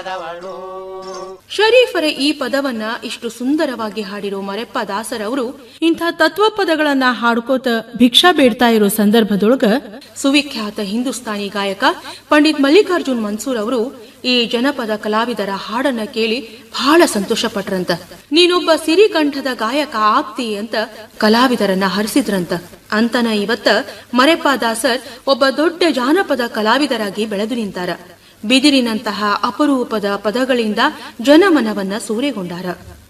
ಪದವಳು ಶರೀಫರ ಈ ಪದವನ್ನ ಇಷ್ಟು ಸುಂದರವಾಗಿ ಹಾಡಿರೋ ಮರೆಪ್ಪ ದಾಸರವರು ಇಂಥ ತತ್ವ ಪದಗಳನ್ನ ಹಾಡ್ಕೋತ ಭಿಕ್ಷಾ ಬೇಡ್ತಾ ಇರೋ ಸಂದರ್ಭದೊಳಗ ಸುವಿಖ್ಯಾತ ಹಿಂದೂಸ್ತಾನಿ ಗಾಯಕ ಪಂಡಿತ್ ಮಲ್ಲಿಕಾರ್ಜುನ್ ಮನ್ಸೂರ್ ಅವರು ಈ ಜನಪದ ಕಲಾವಿದರ ಹಾಡನ್ನ ಕೇಳಿ ಬಹಳ ಸಂತೋಷ ಪಟ್ರಂತ ನೀನೊಬ್ಬ ಸಿರಿಕಂಠದ ಗಾಯಕ ಆಗ್ತಿ ಅಂತ ಕಲಾವಿದರನ್ನ ಹರಿಸಿದ್ರಂತ ಅಂತನ ಇವತ್ತ ಮರೆಪ್ಪ ದಾಸರ್ ಒಬ್ಬ ದೊಡ್ಡ ಜಾನಪದ ಕಲಾವಿದರಾಗಿ ಬೆಳೆದು ನಿಂತಾರ ಬಿದಿರಿನಂತಹ ಅಪರೂಪದ ಪದಗಳಿಂದ ಜನಮನವನ್ನ ಸೂರೆಗೊಂಡಾರ